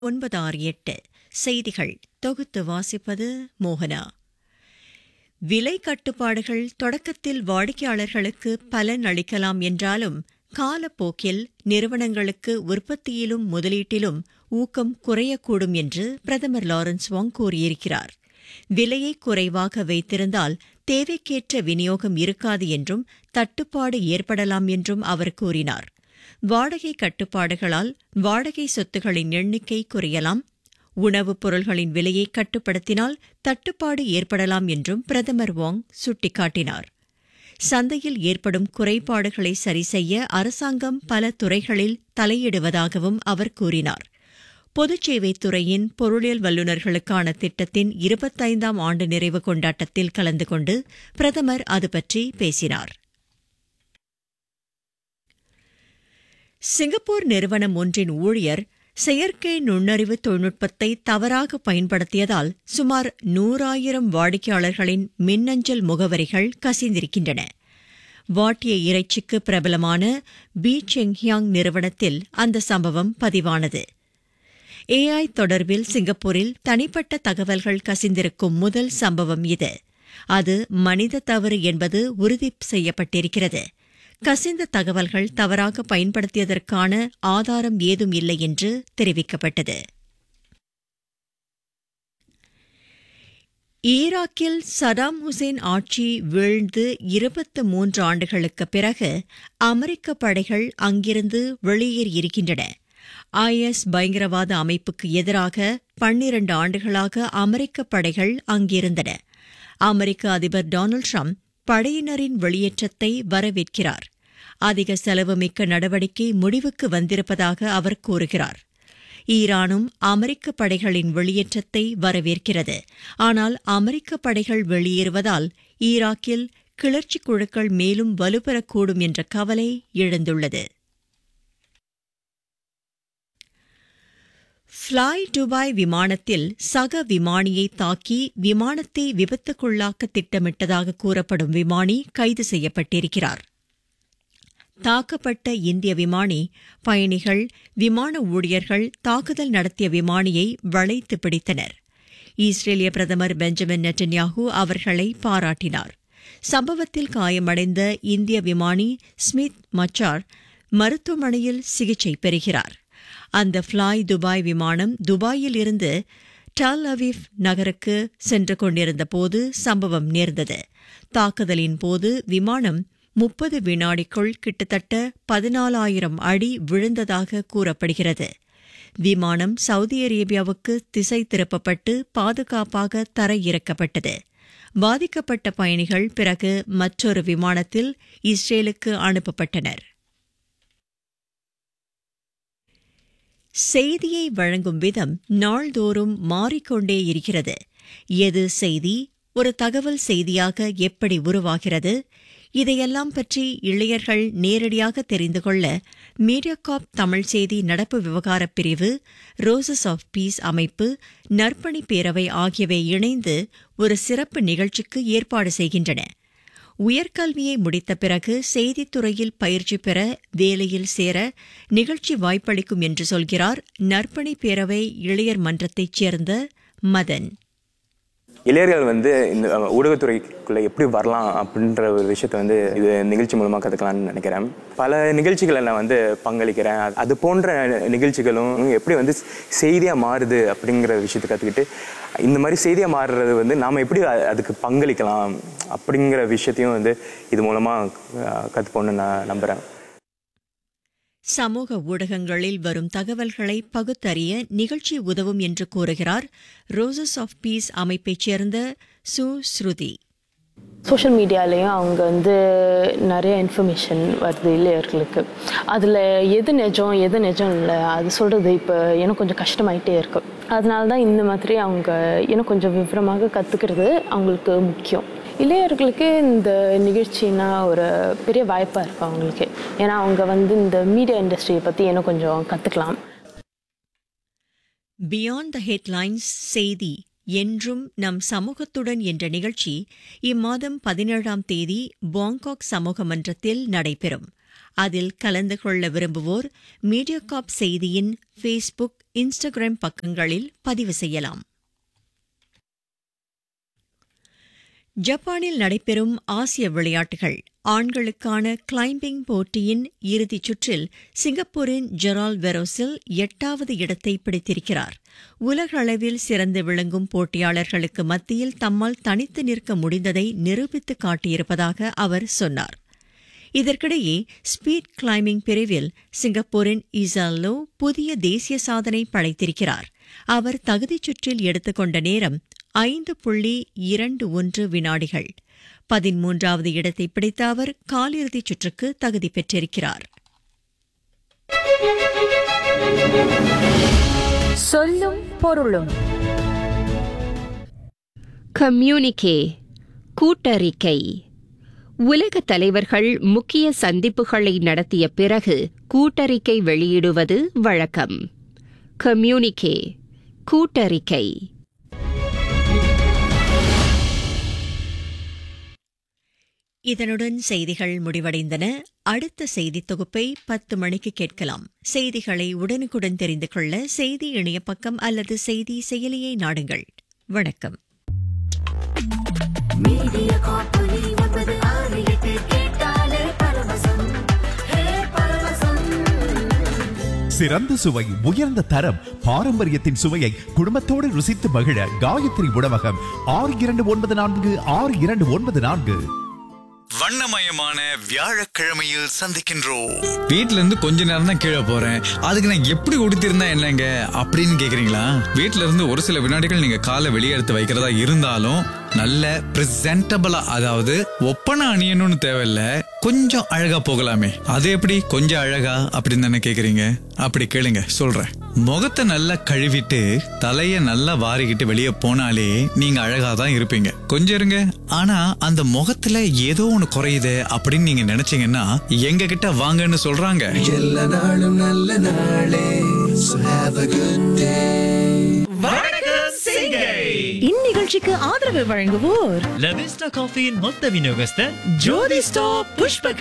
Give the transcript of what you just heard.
ஒன்பது ஆறு எட்டு செய்திகள் தொகுத்து வாசிப்பது மோகனா விலை கட்டுப்பாடுகள் தொடக்கத்தில் வாடிக்கையாளர்களுக்கு பலன் அளிக்கலாம் என்றாலும் காலப்போக்கில் நிறுவனங்களுக்கு உற்பத்தியிலும் முதலீட்டிலும் ஊக்கம் குறையக்கூடும் என்று பிரதமர் லாரன்ஸ் வாங் கூறியிருக்கிறார் விலையை குறைவாக வைத்திருந்தால் தேவைக்கேற்ற விநியோகம் இருக்காது என்றும் தட்டுப்பாடு ஏற்படலாம் என்றும் அவர் கூறினார் வாடகை கட்டுப்பாடுகளால் வாடகை சொத்துகளின் எண்ணிக்கை குறையலாம் உணவுப் பொருள்களின் விலையை கட்டுப்படுத்தினால் தட்டுப்பாடு ஏற்படலாம் என்றும் பிரதமர் வாங் சுட்டிக்காட்டினார் சந்தையில் ஏற்படும் குறைபாடுகளை சரிசெய்ய அரசாங்கம் பல துறைகளில் தலையிடுவதாகவும் அவர் கூறினார் பொதுச்சேவைத் துறையின் பொருளியல் வல்லுநர்களுக்கான திட்டத்தின் இருபத்தைந்தாம் ஆண்டு நிறைவு கொண்டாட்டத்தில் கலந்து கொண்டு பிரதமர் அது பற்றி பேசினார் சிங்கப்பூர் நிறுவனம் ஒன்றின் ஊழியர் செயற்கை நுண்ணறிவு தொழில்நுட்பத்தை தவறாக பயன்படுத்தியதால் சுமார் நூறாயிரம் வாடிக்கையாளர்களின் மின்னஞ்சல் முகவரிகள் கசிந்திருக்கின்றன வாட்டிய இறைச்சிக்கு பிரபலமான பி செங்ஹியாங் நிறுவனத்தில் அந்த சம்பவம் பதிவானது ஏஐ தொடர்பில் சிங்கப்பூரில் தனிப்பட்ட தகவல்கள் கசிந்திருக்கும் முதல் சம்பவம் இது அது மனித தவறு என்பது உறுதி செய்யப்பட்டிருக்கிறது கசிந்த தகவல்கள் தவறாக பயன்படுத்தியதற்கான ஆதாரம் ஏதும் இல்லை என்று தெரிவிக்கப்பட்டது ஈராக்கில் சதாம் ஹுசேன் ஆட்சி வீழ்ந்து இருபத்து மூன்று ஆண்டுகளுக்கு பிறகு அமெரிக்க படைகள் அங்கிருந்து வெளியேறியிருக்கின்றன ஐஎஸ் பயங்கரவாத அமைப்புக்கு எதிராக பன்னிரண்டு ஆண்டுகளாக அமெரிக்க படைகள் அங்கிருந்தன அமெரிக்க அதிபர் டொனால்டு ட்ரம்ப் படையினரின் வெளியேற்றத்தை வரவேற்கிறார் அதிக செலவுமிக்க நடவடிக்கை முடிவுக்கு வந்திருப்பதாக அவர் கூறுகிறார் ஈரானும் அமெரிக்க படைகளின் வெளியேற்றத்தை வரவேற்கிறது ஆனால் அமெரிக்க படைகள் வெளியேறுவதால் ஈராக்கில் கிளர்ச்சி குழுக்கள் மேலும் வலுப்பெறக்கூடும் என்ற கவலை எழுந்துள்ளது ஃப்ளாய் டுபாய் விமானத்தில் சக விமானியை தாக்கி விமானத்தை விபத்துக்குள்ளாக்க திட்டமிட்டதாக கூறப்படும் விமானி கைது செய்யப்பட்டிருக்கிறார் தாக்கப்பட்ட இந்திய விமானி பயணிகள் விமான ஊழியர்கள் தாக்குதல் நடத்திய விமானியை வளைத்து பிடித்தனர் இஸ்ரேலிய பிரதமர் பெஞ்சமின் நெட்டன்யாஹூ அவர்களை பாராட்டினார் சம்பவத்தில் காயமடைந்த இந்திய விமானி ஸ்மித் மச்சார் மருத்துவமனையில் சிகிச்சை பெறுகிறார் அந்த ஃப்ளாய் துபாய் விமானம் துபாயில் இருந்து டல் அவீவ் நகருக்கு சென்று கொண்டிருந்த போது சம்பவம் நேர்ந்தது தாக்குதலின் போது விமானம் முப்பது வினாடிக்குள் கிட்டத்தட்ட பதினாலாயிரம் அடி விழுந்ததாக கூறப்படுகிறது விமானம் சவுதி அரேபியாவுக்கு திசை திருப்பப்பட்டு பாதுகாப்பாக தரையிறக்கப்பட்டது பாதிக்கப்பட்ட பயணிகள் பிறகு மற்றொரு விமானத்தில் இஸ்ரேலுக்கு அனுப்பப்பட்டனர் செய்தியை வழங்கும் விதம் நாள்தோறும் மாறிக்கொண்டே இருக்கிறது எது செய்தி ஒரு தகவல் செய்தியாக எப்படி உருவாகிறது இதையெல்லாம் பற்றி இளையர்கள் நேரடியாக தெரிந்து கொள்ள மீடியாகாப் தமிழ் செய்தி நடப்பு விவகார பிரிவு ரோசஸ் ஆஃப் பீஸ் அமைப்பு நற்பணி பேரவை ஆகியவை இணைந்து ஒரு சிறப்பு நிகழ்ச்சிக்கு ஏற்பாடு செய்கின்றன உயர்கல்வியை முடித்த பிறகு செய்தித்துறையில் பயிற்சி பெற வேலையில் சேர நிகழ்ச்சி வாய்ப்பளிக்கும் என்று சொல்கிறார் நற்பணி பேரவை இளையர் மன்றத்தைச் சேர்ந்த மதன் இளையர்கள் வந்து இந்த ஊடகத்துறைக்குள்ள எப்படி வரலாம் அப்படின்ற ஒரு விஷயத்த வந்து இது நிகழ்ச்சி மூலமா கற்றுக்கலாம்னு நினைக்கிறேன் பல நிகழ்ச்சிகளை நான் வந்து பங்களிக்கிறேன் அது போன்ற நிகழ்ச்சிகளும் எப்படி வந்து செய்தியா மாறுது அப்படிங்கிற விஷயத்தை கற்றுக்கிட்டு இந்த மாதிரி செய்தியா மாறுறது வந்து நாம் எப்படி அதுக்கு பங்களிக்கலாம் அப்படிங்கிற விஷயத்தையும் வந்து இது மூலமா கற்றுப்போன்னு நான் நம்புறேன் சமூக ஊடகங்களில் வரும் தகவல்களை பகுத்தறிய நிகழ்ச்சி உதவும் என்று கூறுகிறார் ரோசஸ் ஆஃப் பீஸ் அமைப்பைச் சேர்ந்த சு ஸ்ருதி சோஷியல் மீடியாலேயும் அவங்க வந்து நிறைய இன்ஃபர்மேஷன் வருது இளையர்களுக்கு அதில் எது நிஜம் எது நிஜம் இல்லை அது சொல்கிறது இப்போ எனக்கு கொஞ்சம் கஷ்டமாயிட்டே இருக்கு அதனால தான் இந்த மாதிரி அவங்க இன்னும் கொஞ்சம் விவரமாக கற்றுக்கிறது அவங்களுக்கு முக்கியம் இளையர்களுக்கு இந்த நிகழ்ச்சினா ஒரு பெரிய வாய்ப்பாக இருக்கும் அவங்களுக்கு ஏன்னா அவங்க வந்து இந்த மீடியா இண்டஸ்ட்ரியை பற்றி இன்னும் கொஞ்சம் கற்றுக்கலாம் பியாண்ட் த ஹெட்லைன்ஸ் செய்தி என்றும் நம் சமூகத்துடன் என்ற நிகழ்ச்சி இம்மாதம் பதினேழாம் தேதி பாங்காக் சமூக மன்றத்தில் நடைபெறும் அதில் கலந்து கொள்ள விரும்புவோர் மீடியாகாப் செய்தியின் ஃபேஸ்புக் இன்ஸ்டாகிராம் பக்கங்களில் பதிவு செய்யலாம் ஜப்பானில் நடைபெறும் ஆசிய விளையாட்டுகள் ஆண்களுக்கான கிளைம்பிங் போட்டியின் இறுதிச் சுற்றில் சிங்கப்பூரின் ஜெரால் வெரோசில் எட்டாவது இடத்தை பிடித்திருக்கிறார் உலக அளவில் சிறந்து விளங்கும் போட்டியாளர்களுக்கு மத்தியில் தம்மால் தனித்து நிற்க முடிந்ததை நிரூபித்து காட்டியிருப்பதாக அவர் சொன்னார் இதற்கிடையே ஸ்பீட் கிளைம்பிங் பிரிவில் சிங்கப்பூரின் இசால்லோ புதிய தேசிய சாதனை படைத்திருக்கிறார் அவர் தகுதிச் சுற்றில் எடுத்துக்கொண்ட நேரம் ஐந்து புள்ளி இரண்டு ஒன்று வினாடிகள் பதிமூன்றாவது இடத்தை பிடித்த அவர் காலிறுதிச் சுற்றுக்கு தகுதி பெற்றிருக்கிறார் சொல்லும் பொருளும் கம்யூனிகே கூட்டறிக்கை உலக தலைவர்கள் முக்கிய சந்திப்புகளை நடத்திய பிறகு கூட்டறிக்கை வெளியிடுவது வழக்கம் கம்யூனிகே கூட்டறிக்கை இதனுடன் செய்திகள் முடிவடைந்தன அடுத்த செய்தித் தொகுப்பை பத்து மணிக்கு கேட்கலாம் செய்திகளை உடனுக்குடன் தெரிந்து கொள்ள செய்தி இணைய பக்கம் அல்லது செய்தி செயலியை நாடுங்கள் வணக்கம் மீடியா காப்பொலி ஒன்பது ஆறு எட்டு கேட்டாலே பரவசம் ஹே பரவசம் சிறந்த சுவை உயர்ந்த தரம் பாரம்பரியத்தின் சுவையை குடும்பத்தோடு ருசித்து மகிழ காயத்ரி உணவகம் ஆறு இரண்டு ஒன்பது நான்கு ஆறு இரண்டு ஒன்பது நான்கு வண்ணமயமான வியாழக்கிழமையில் சந்திக்கின்றோம் வீட்ல இருந்து கொஞ்ச நேரம் தான் கீழே போறேன் அதுக்கு நான் எப்படி உடுத்திருந்தா என்னங்க அப்படின்னு கேக்குறீங்களா வீட்ல இருந்து ஒரு சில வினாடிகள் நீங்க காலை வெளியே எடுத்து வைக்கிறதா இருந்தாலும் நல்ல பிரசன்டபிளா அதாவது ஒப்பனை அணியணும்னு தேவையில்ல கொஞ்சம் அழகா போகலாமே அது எப்படி கொஞ்சம் அழகா அப்படின்னு தானே கேக்குறீங்க அப்படி கேளுங்க சொல்றேன் முகத்தை நல்லா கழுவிட்டு தலைய நல்லா வாரிக்கிட்டு வெளியே போனாலே நீங்க அழகா தான் இருப்பீங்க கொஞ்சம் இருங்க ஆனா அந்த முகத்துல ஏதோ ஒண்ணு குறையுது அப்படின்னு நீங்க நினைச்சீங்கன்னா எங்க கிட்ட வாங்கன்னு சொல்றாங்க இந்நிகழ்ச்சிக்கு ஆதரவு வழங்குவோர் லவிஸ்டா காஃபியின் மொத்த விநியோகஸ்தர் ஜோதி ஸ்டாப் புஷ்ப